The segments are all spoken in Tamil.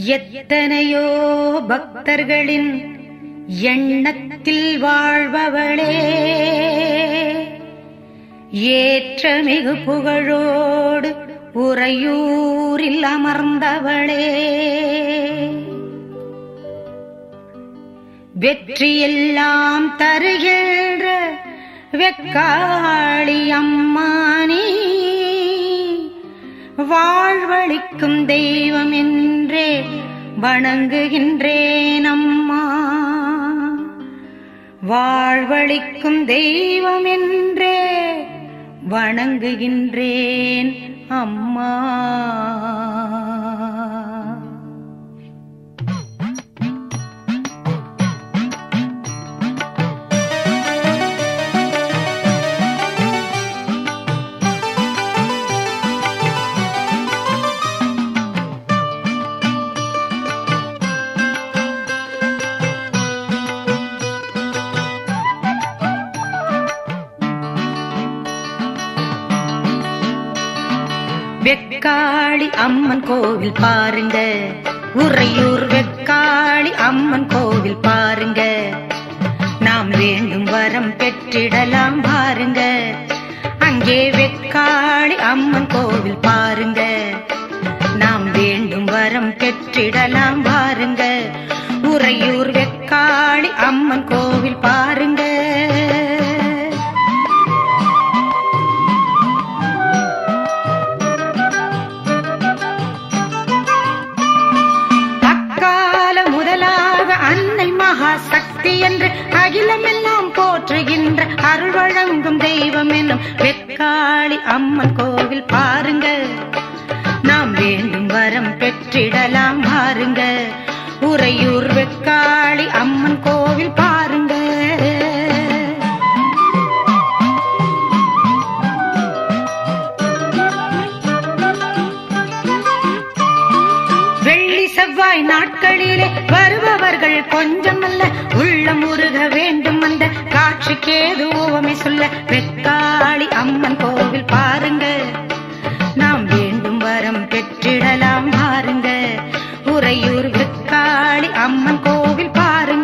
எத்தனையோ பக்தர்களின் எண்ணத்தில் வாழ்பவளே ஏற்றமிகு புகழோடு உறையூரில் அமர்ந்தவளே வெற்றியெல்லாம் தருகின்ற வெக்காளி அம்மானே வாழ்வழிக்கும் தெய்வம் என்றே வணங்குகின்றேன் அம்மா வாழ்வழிக்கும் தெய்வம் என்றே வணங்குகின்றேன் அம்மா வெக்காளி அம்மன் கோவில் பாருங்க உறையூர் வெக்காளி அம்மன் கோவில் பாருங்க நாம் வேண்டும் வரம் பெற்றிடலாம் பாருங்க அங்கே வெக்காளி அம்மன் கோவில் பாருங்க நாம் வேண்டும் வரம் பெற்றிடலாம் பாருங்க உறையூர் வெக்காளி அம்மன் கோவில் பாருங்க அக்கால முதலாக அன்னை மகா சக்தி என்று அகிலமெல்லாம் போற்றுகின்ற அருள் வழங்கும் தெய்வம் என்னும் வெக்காளி அம்மன் கோவில் பாருங்க நாம் வேண்டும் வரம் பெற்றிடலாம் பாருங்க உறையூர் வெக்காளி அம்மன் கோவில் பாருங்க வெள்ளி செவ்வாய் நாட்களிலே வருபவர்கள் கொஞ்சமல்ல உள்ளம் உருக வேண்டும் அந்த காட்சிக்கேது ஓவமை சொல்ல வெக்காளி அம்மன் கோவில் பாருங்க நாம் வேண்டும் வரம் பெற்றிடலாம் பாருங்க உறையூர் வெக்காளி அம்மன் கோவில் பாருங்க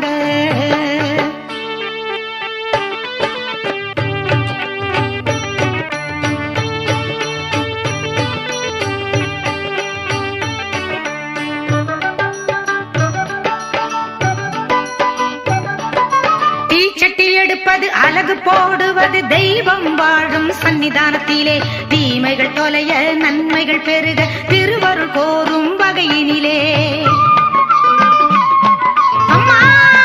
தீச்சட்டி எடுப்பது அழகு போடுவது தெய்வம் வாழும் சன்னிதானத்திலே தீமைகள் தொலைய நன்மைகள் பெருக திருவருள் கோரும் வகையினிலே அம்மா!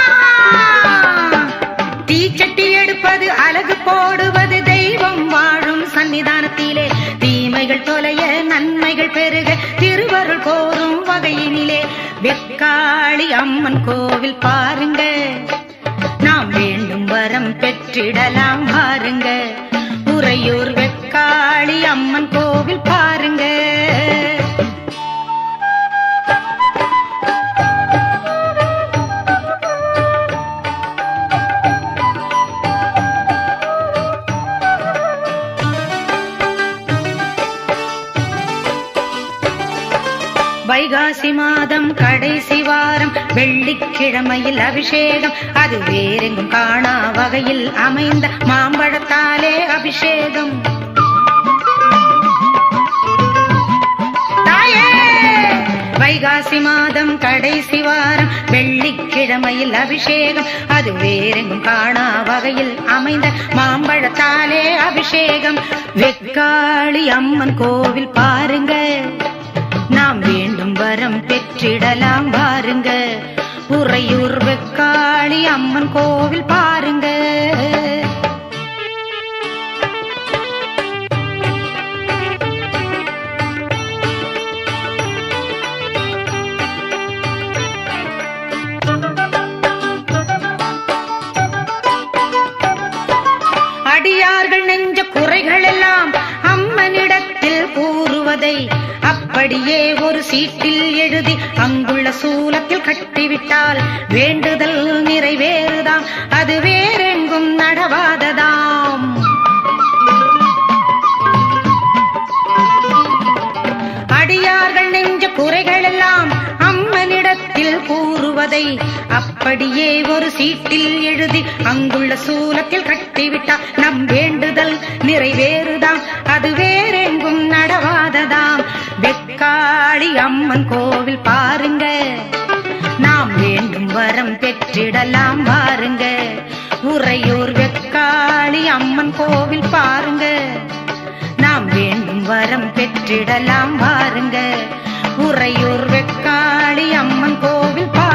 தீச்சட்டி எடுப்பது அழகு போடுவது தெய்வம் வாழும் சன்னிதானத்திலே தீமைகள் தொலைய நன்மைகள் பெருக திருவருள் கோரும் வகையினிலே வெக்காளி அம்மன் கோவில் பாருங்க நாம் வேண்டும் வரம் பெற்றிடலாம் பாருங்க உறையூர் வெக்காளி அம்மன் கோவில் பாருங்க வைகாசி மாதம் கடைசி வாரம் வெள்ளிக்கிழமையில் அபிஷேகம் அது வேறெங்கும் காணா வகையில் அமைந்த மாம்பழத்தாலே அபிஷேகம் தாயே! வைகாசி மாதம் கடைசி வாரம் வெள்ளிக்கிழமையில் அபிஷேகம் அது வேறெங்கும் காணா வகையில் அமைந்த மாம்பழத்தாலே அபிஷேகம் வெக்காளி அம்மன் கோவில் பாருங்க நாம் வேண்டும் வரம் பெற்றிடலாம் பாருங்க உறையூர் வெக்காளி அம்மன் கோவில் பாருங்க அடியார்கள் நெஞ்ச குறைகள் எல்லாம் அம்மனிடத்தில் கூறுவதை அப்படியே ஒரு சீட்டில் எழுதி அங்குள்ள சூலத்தில் கட்டிவிட்டால் வேண்டுதல் நிறைவேறுதாம் அது வேறெங்கும் நடவாததாம் அடியார்கள் நெஞ்ச குறைகள் எல்லாம் அம்மனிடத்தில் கூறுவதை அப்படியே ஒரு சீட்டில் எழுதி அங்குள்ள சூலத்தில் கட்டிவிட்டார் நம் வேண்டுதல் நிறைவேறுதாம் அது வேறெங்கும் நடவாததாம் வெக்காளி அம்மன் கோவில் பாருங்க நாம் வேண்டும் வரம் பெற்றிடலாம் பாருங்க உறையூர் வெக்காளி அம்மன் கோவில் பாருங்க நாம் வேண்டும் வரம் பெற்றிடலாம் பாருங்க உறையூர் வெக்காளி அம்மன் கோவில் பாருங்க